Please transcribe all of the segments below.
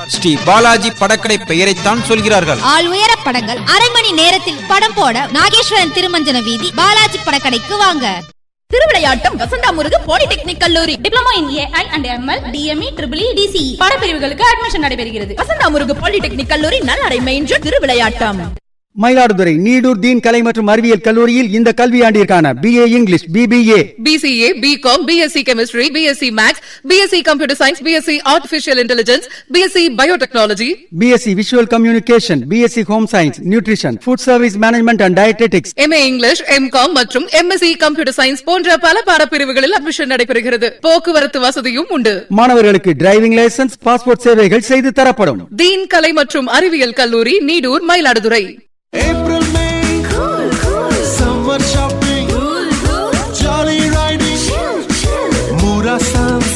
ஸ்ரீ பாலாஜி படக்கடை பெயரைத்தான் சொல்கிறார்கள் ஆள் உயர படங்கள் அரை மணி நேரத்தில் படம் போட நாகேஸ்வரன் திருமஞ்சன வீதி பாலாஜி படக்கடைக்கு வாங்க திருவிளையாட்டம் வசந்தா முருகு பாலிடெக்னிக் கல்லூரி diploma in AI and ML DME triple DC பாடப்பிரிவுகளுக்கு அட்மிஷன் நடைபெறுகிறது வசந்தா முருகு பாலிடெக்னிக் கல்லூரி நல்லடை மெயின்று திருவிளையாட்டம் மயிலாடுதுறை நீடூர் தீன் கலை மற்றும் அறிவியல் கல்லூரியில் இந்த கல்வியாண்டிற்கான BA English BBA BCA, BCom, BSc Chemistry, BSc Maths, BSc Computer Science, BSc Artificial Intelligence, BSc Biotechnology, BSc visual communication BSc home science nutrition food service management and dietetics MA English, MCom மற்றும் MSc Computer Science போன்ற பல பாடப்பிரிவுகளில் admission நடைபெறுகிறது போக்குவரத்து வசதியும் உண்டு மாணவர்களுக்கு driving licence passport சேவைகள் செய்து தரப்படும் தீன் கலை மற்றும் அறிவியல் கல்லூரி Needur Mayiladuthurai April, May, cool, cool. Summer shopping, cool, cool. Jolly riding, chill, chill. Mura sounds,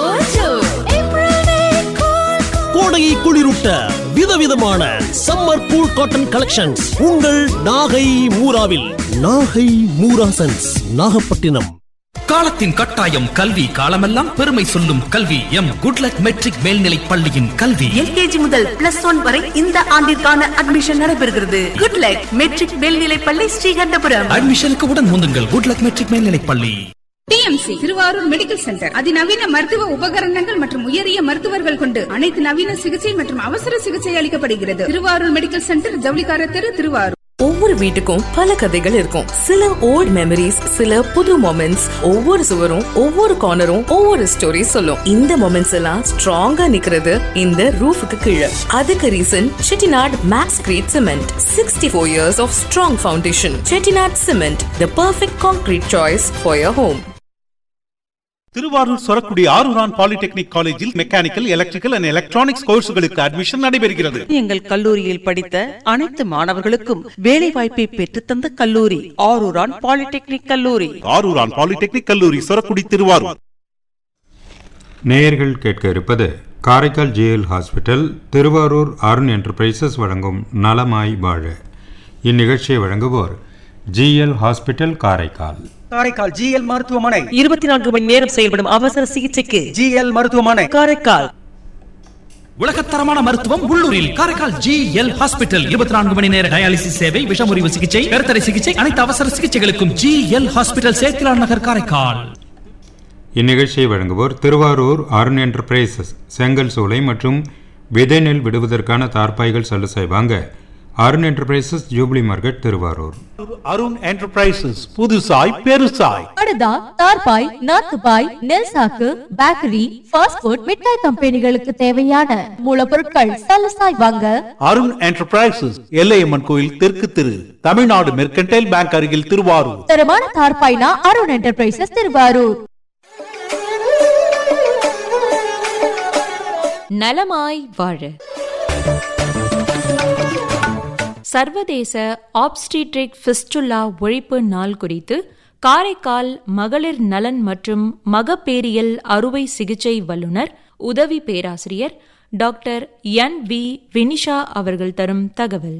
கோடையை குளிரூட்ட விதவிதமான சம்மர் கூல் காட்டன் கலெக்ஷன்ஸ் உங்கள் நாகை மூராவில் நாகை மூரா சென்ஸ் நாகப்பட்டினம் காலத்தின் கட்டாயம் கல்வி காலமெல்லாம் பெருமை சொல்லும் கல்வி எம் குட்லக் மெட்ரிக் மேல்நிலைப் பள்ளியின் கல்வி எல்கேஜி முதல் பிளஸ் ஒன் வரை இந்த ஆண்டிற்கான அட்மிஷன் நடைபெறுகிறது குட் லக் மெட்ரிக் மேல்நிலைப் பள்ளி ஸ்ரீகண்டபுரம் அட்மிஷனுக்கு உடன் முந்துங்கள் குட்லக் மெட்ரிக் மேல்நிலைப் பள்ளி டிஎம்சி திருவாரூர் மெடிக்கல் சென்டர் அதிநவீன மருத்துவ உபகரணங்கள் மற்றும் உயரிய மருத்துவர்கள் கொண்டு அனைத்து நவீன சிகிச்சை மற்றும் அவசர சிகிச்சை அளிக்கப்படுகிறது திருவாரூர் மெடிக்கல் சென்டர் ஜவுளிக்கார தெரு திருவாரூர் ஒவ்வொரு வீட்டுக்கும் பல கதைகள் இருக்கும் சில ஓல்ட் மெமரிஸ் சில புது மொமெண்ட்ஸ் ஒவ்வொரு சுவரும் ஒவ்வொரு கார்னரும் ஒவ்வொரு ஸ்டோரி சொல்லும் இந்த மொமெண்ட்ஸ் எல்லாம் ஸ்ட்ராங்கா நிக்கிறது இந்த ரூஃபுக்கு கீழே அதுக்கு reason Chettinad maxcrete cement sixty four years of strong foundation Chettinad cement the perfect concrete choice for your home Thiruvarur Sorakudi Arooran polytechnic காலேஜில் மெக்கானிக்கல் எலக்ட்ரிக்கல் அண்ட் எலக்ட்ரானிக்ஸ் கோர்ஸுகளுக்கு அட்மிஷன் நடைபெறுகிறது எங்கள் கல்லூரியில் படித்த அனைத்து மாணவர்களுக்கும் வேலை வாய்ப்பை பெற்றுத்தந்த கல்லூரி ஆரூரான் பாலிடெக்னிக் கல்லூரி ஆரூரான் பாலிடெக்னிக் கல்லூரி சொரக்குடி திருவாரூர் நேயர்கள் கேட்க இருப்பது Karaikal GL hospital Thiruvarur Arun enterprises வழங்கும் நலமாய் வாழ இந்நிகழ்ச்சியை வழங்குவோர் GL hospital Karaikal Karaikal GL மருத்துவமனை இருபத்தி நான்கு மணி நேரம் செயல்படும் அவசர சிகிச்சைக்கு ஜிஎல் மருத்துவமனை காரைக்கால் உலகத்தரமான மருத்துவம் உள்ளூரில் காரைக்கால் ஜி எல் ஹாஸ்பிட்டல் இருபத்தி நான்கு மணி நேர டயாலிசிஸ் சேவை விஷமுறிவு சிகிச்சை கருத்தடை சிகிச்சை அனைத்து அவசர சிகிச்சைகளுக்கும் G L hospital Sethilan Nagar Karaikal இந்நிகழ்ச்சியை வழங்குவோர் திருவாரூர் அருண் என்டர்பிரைசஸ் செங்கல் சூளை மற்றும் விதை நெல் விடுவதற்கான தார்பாய்கள் சலுசை வாங்க Arun enterprises jubilee market Thiruvarur Arun enterprises புதுசாய் பெருசாய் படுதா தார்பாய் நாத்துபாய் நெல் சாக்கு பேக்கரி ஃபாஸ்ட் ஃபுட் மிட்டாய் கம்பெனிகளுக்கு தேவையான மூலப்பொருட்கள் சலசாய் வாங்க அருண் என்டர்பிரைசஸ் எல்லையம்மன் கோயில் தெற்கு திரு தமிழ்நாடு மெர்கன்டைல் பேங்க் அருகில் திருவாரூர் தரமான தார்பாய்னா அருண் என்டர்பிரைசஸ் திருவாரூர் நலமாய் வாழ சர்வதேச ஆப்ஸ்டிட்ரிக் ஃபிஸ்டுலா ஒழிப்பு நாள் குறித்து காரைக்கால் மகளிர் நலன் மற்றும் மகப்பேரியல் அறுவை சிகிச்சை வல்லுநர் உதவி பேராசிரியர் டாக்டர் என் வி வினிஷா அவர்கள் தரும் தகவல்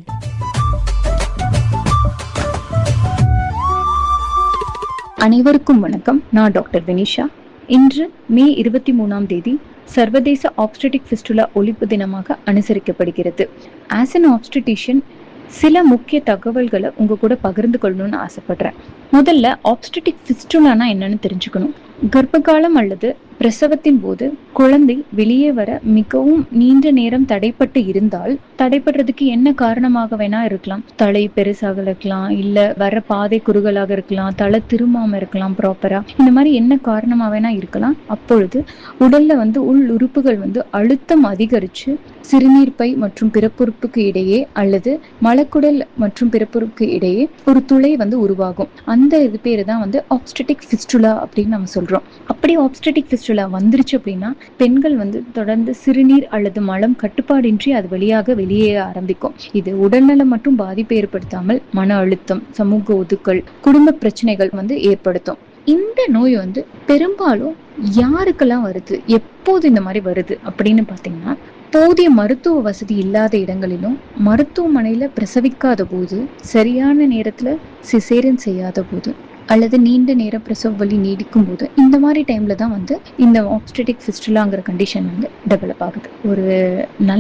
அனைவருக்கும் வணக்கம் நான் டாக்டர் வினிஷா இன்று மே இருபத்தி மூணாம் தேதி சர்வதேச ஆப்ஸ்டட்டிக் ஃபிஸ்டுலா ஒழிப்பு தினமாக அனுசரிக்கப்படுகிறது ஆஸ் அன் ஆப்ஸ்டிட்டிஷியன் சில முக்கிய தகவல்களை உங்க கூட பகிர்ந்து கொள்ளணும்னு ஆசைப்படுறேன் முதல்ல ஆப்ஸ்டட்டிக் ஃபிஸ்டுலானா என்னன்னு தெரிஞ்சுக்கணும் கர்ப்பகாலம் அல்லது பிரசவத்தின் போது குழந்தை வெளியே வர மிகவும் நீண்ட நேரம் தடைப்பட்டு இருந்தால் தடைப்படுறதுக்கு என்ன காரணமாக வேணா இருக்கலாம் தலை பெருசாக இருக்கலாம் இல்ல வர பாதை குறுகலாக இருக்கலாம் தலை திரும்பாம இருக்கலாம் ப்ராப்பரா இந்த மாதிரி என்ன காரணமா வேணா இருக்கலாம் அப்பொழுது உடல்ல வந்து உள் உறுப்புகள் வந்து அழுத்தம் அதிகரிச்சு சிறுநீர் பை மற்றும் பிறப்புறுப்புக்கு இடையே அல்லது மலக்குடல் மற்றும் பிறப்புறுப்புக்கு இடையே ஒரு துளை வந்து உருவாகும் அந்த இது பேரு தான் வந்து ஆப்ஸ்டட்டிக் ஃபிஸ்டுலா அப்படின்னு நம்ம சொல்றோம் அப்படி ஆப்ஸ்டட்டிக் ஃபிஸ்டுலா வந்துருச்சு அப்படின்னா பெண்கள் வந்து தொடர்ந்து சிறுநீர் அல்லது மலம் கட்டுப்பாடின்றி அது வழியாக வெளியேற ஆரம்பிக்கும் இது உடல்நலம் மற்றும் பாதிப்பை ஏற்படுத்தாமல் மன அழுத்தம் சமூக ஒதுக்கல் குடும்ப பிரச்சனைகள் வந்து ஏற்படுத்தும் இந்த நோய் வந்து பெரும்பாலும் யாருக்கெல்லாம் வருது எப்போது இந்த மாதிரி வருது அப்படின்னு பாத்தீங்கன்னா போதிய மருத்துவ வசதி இல்லாத இடங்களிலும் மருத்துவமனையில பிரசவிக்காத போது சரியான நேரத்துல சிசேரியன் செய்யாத போது அல்லது நீண்ட நேர பிரசவ வலி நீடிக்கும் போது இந்த மாதிரி டைம்ல தான் வந்து இந்த ஆப்ஸ்டட்டிக் ஃபிஸ்டுலாங்கிற கண்டிஷன் வந்து டெவலப் ஆகுது ஒரு நல்ல